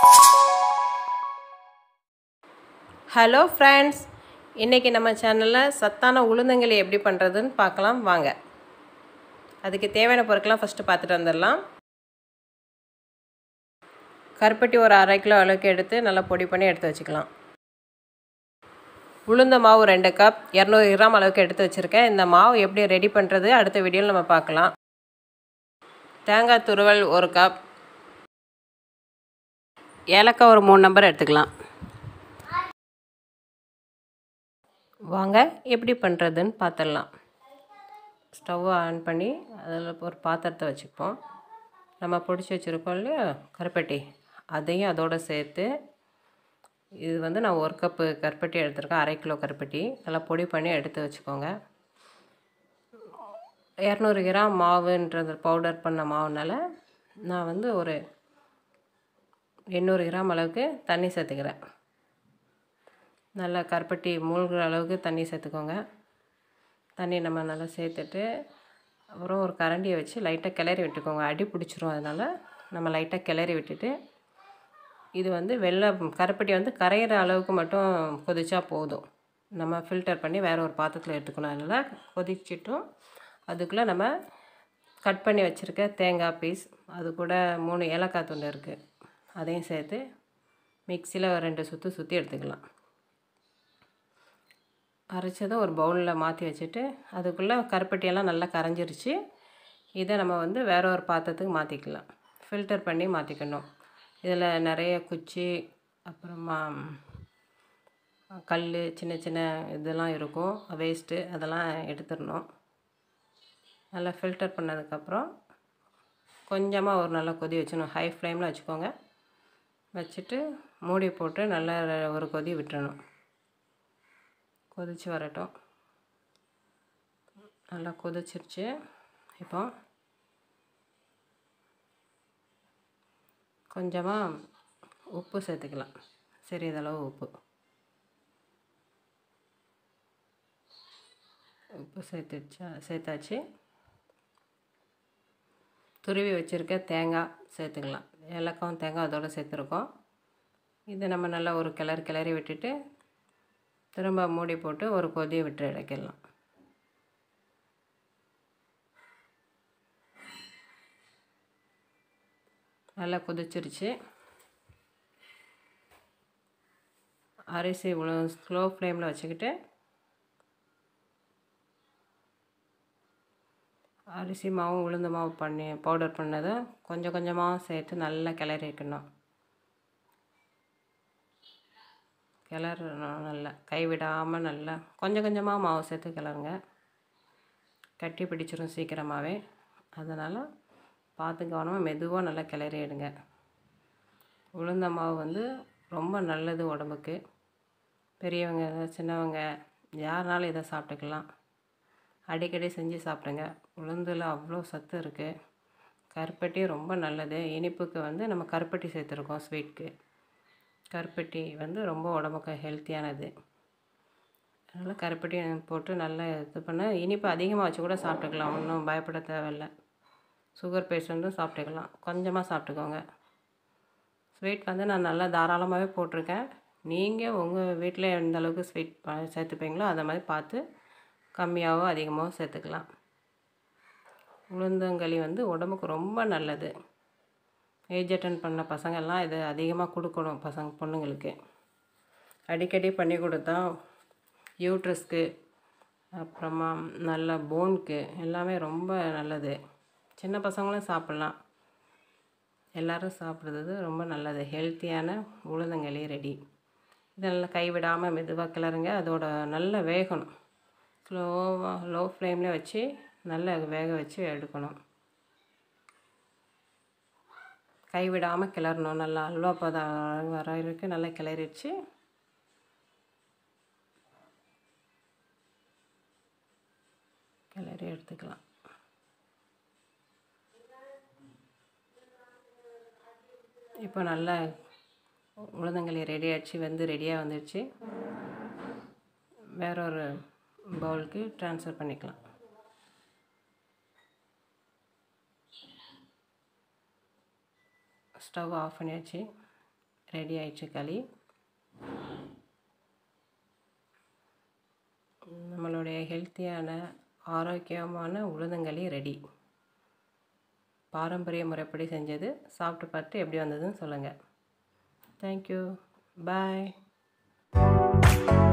hello friends இன்றைக்கி நம்ம சேனலில் சத்தான உளுந்தங்களி எப்படி பண்ணுறதுன்னு பார்க்கலாம் வாங்க அதுக்கு தேவையான பொருட்கள்லாம் ஃபஸ்ட்டு பார்த்துட்டு வந்துடலாம் கருப்பட்டி ஒரு அரை கிலோ அளவுக்கு எடுத்து நல்லா பொடி பண்ணி எடுத்து வச்சுக்கலாம் உளுந்த மாவு ரெண்டு கப் இரநூறு கிராம் அளவுக்கு எடுத்து வச்சுருக்கேன் இந்த மாவு எப்படி ரெடி பண்ணுறது அடுத்த வீடியோவில் நம்ம பார்க்கலாம் தேங்காய் துருவல் ஒரு கப் ஏலக்காய் ஒரு மூணு நம்பர் எடுத்துக்கலாம் வாங்க எப்படி பண்ணுறதுன்னு பார்த்துடலாம் ஸ்டவ்வை ஆன் பண்ணி அதில் ஒரு பாத்திரத்தை வச்சுப்போம் நம்ம பிடிச்சி வச்சுருக்கோம் இல்லையா கருப்பட்டி அதையும் அதோடு சேர்த்து இது வந்து நான் ஒரு கப்பு கருப்பட்டி எடுத்திருக்கேன் அரை கிலோ கருப்பட்டி நல்லா பொடி பண்ணி எடுத்து வச்சுக்கோங்க இரநூறு கிராம் மாவுன்றது பவுடர் பண்ண மாவுனால நான் வந்து ஒரு எண்ணூறு கிராம் அளவுக்கு தண்ணி சேர்த்துக்கிறேன் நல்லா கருப்பட்டி மூழ்கிற அளவுக்கு தண்ணி சேர்த்துக்கோங்க தண்ணி நம்ம நல்லா சேர்த்துட்டு அப்புறம் ஒரு கரண்டியை வச்சு லைட்டாக கிளறி விட்டுக்கோங்க அடி பிடிச்சிரும் அதனால் நம்ம லைட்டாக கிளறி விட்டுட்டு இது வந்து வெள்ளை கருப்பட்டி வந்து கரையிற அளவுக்கு மட்டும் கொதிச்சா போதும் நம்ம ஃபில்டர் பண்ணி வேறு ஒரு பாத்திரத்தில் எடுத்துக்கணும் அதனால் கொதிச்சிட்டும் அதுக்குள்ளே நம்ம கட் பண்ணி வச்சுருக்க தேங்காய் பீஸ் அது கூட மூணு ஏலக்காய் துண்டு இருக்குது அதையும் சேர்த்து மிக்சியில் ஒரு ரெண்டு சுற்று சுற்றி எடுத்துக்கலாம் அரைச்சதை ஒரு பவுலில் மாற்றி வச்சுட்டு அதுக்குள்ளே கருப்பட்டியெல்லாம் நல்லா கரைஞ்சிருச்சு இதை நம்ம வந்து வேற ஒரு பாத்திரத்துக்கு மாற்றிக்கலாம் ஃபில்டர் பண்ணி மாற்றிக்கணும் இதில் நிறைய குச்சி அப்புறமா கல் சின்ன சின்ன இதெல்லாம் இருக்கும் வேஸ்ட்டு அதெல்லாம் எடுத்துடணும் நல்லா ஃபில்டர் பண்ணதுக்கப்புறம் கொஞ்சமாக ஒரு நல்லா கொதி வச்சிடணும் ஹை ஃப்ளேமில் வச்சுக்கோங்க வச்சுட்டு மூடி போட்டு நல்லா ஒரு கொதி விட்டுறணும் கொதித்து வரட்டும் நல்லா கொதிச்சிருச்சு இப்போ கொஞ்சமாக உப்பு சேர்த்துக்கலாம் சிறியதளவு உப்பு உப்பு சேர்த்துச்சா சேர்த்தாச்சு துருவி வச்சுருக்க தேங்காய் சேர்த்துக்கலாம் ஏலக்காவும் தேங்காய் அதோடு சேர்த்துருக்கோம் இதை நம்ம நல்லா ஒரு கிளறி கிளறி விட்டுட்டு திரும்ப மூடி போட்டு ஒரு கொதியை விட்டு இறக்கிடலாம் நல்லா கொதிச்சிருச்சு அரிசி இவ்வளோ ஸ்லோ ஃப்ளேமில் வச்சுக்கிட்டு அரிசி மாவும் உளுந்து மாவு பண்ணி பவுடர் பண்ணதை கொஞ்சம் கொஞ்சமாக சேர்த்து நல்லா கிளறி வைக்கணும் கிளறணும் நல்லா கைவிடாமல் நல்லா கொஞ்சம் கொஞ்சமாக மாவு சேர்த்து கிளறுங்க கட்டி பிடிச்சிரும் சீக்கிரமாகவே அதனால் பார்த்து கவனமாக மெதுவாக நல்லா கிளறி எடுங்க உளுந்த மாவு வந்து ரொம்ப நல்லது உடம்புக்கு பெரியவங்க சின்னவங்க யாருனாலும் இதை சாப்பிட்டுக்கலாம் அடிக்கடி செஞ்சு சாப்பிடுங்க உளுந்தில் அவ்வளோ சத்து இருக்குது கருப்பட்டி ரொம்ப நல்லது இனிப்புக்கு வந்து நம்ம கருப்பட்டி சேர்த்துருக்கோம் ஸ்வீட்க்கு கருப்பட்டி வந்து ரொம்ப உடம்புக்கு ஹெல்த்தியானது அதனால் கருப்பட்டி போட்டு நல்லா இது பண்ண இனிப்பு அதிகமாக வச்சு கூட சாப்பிட்டுக்கலாம் ஒன்றும் பயப்பட தேவையில்லை சுகர் பேஷண்ட்டும் சாப்பிட்டுக்கலாம் கொஞ்சமாக சாப்பிட்டுக்கோங்க ஸ்வீட் வந்து நான் நல்லா தாராளமாகவே போட்டிருக்கேன் நீங்கள் உங்கள் வீட்டில் எந்த அளவுக்கு ஸ்வீட் சேர்த்துப்பீங்களோ அதை மாதிரி பார்த்து கம்மியாகவோ அதிகமாகவோ சேர்த்துக்கலாம் உளுந்தங்களி வந்து உடம்புக்கு ரொம்ப நல்லது ஏஜ் அட்டன் பண்ண பசங்கள்லாம் இதை அதிகமாக கொடுக்கணும் பசங்க பொண்ணுங்களுக்கு அடிக்கடி பண்ணி கொடுத்தா யூட்ரஸ்க்கு அப்புறமா நல்ல போனுக்கு எல்லாமே ரொம்ப நல்லது சின்ன பசங்களும் சாப்பிட்லாம் எல்லோரும் சாப்பிட்றது ரொம்ப நல்லது ஹெல்த்தியான உளுந்தங்களி ரெடி இதை நல்லா கைவிடாமல் மெதுவாக கிளறுங்க அதோட நல்ல வேகணும் ஸ்லோவாக லோ ஃப்ளேமில் வச்சு நல்லா வேக வச்சு எடுக்கணும் கைவிடாமல் கிளறணும் நல்லா அல்வா பதம் வர வரைக்கும் நல்லா கிளறிச்சு கிளறி எடுத்துக்கலாம் இப்போ நல்லா உளுந்தங்களி ரெடி ஆகிடுச்சு வந்து ரெடியாக வந்துடுச்சு வேற ஒரு பவுலுக்கு ட்ரான்ஸ்ஃபர் பண்ணிக்கலாம் ஸ்டவ் ஆஃப் பண்ணியாச்சு ரெடி ஆயிடுச்சு களி நம்மளுடைய ஹெல்த்தியான ஆரோக்கியமான உளுந்தங்களி ரெடி பாரம்பரிய முறைப்படி செஞ்சது சாப்பிட்டு பார்த்து எப்படி வந்ததுன்னு சொல்லுங்கள் தேங்க்யூ பாய்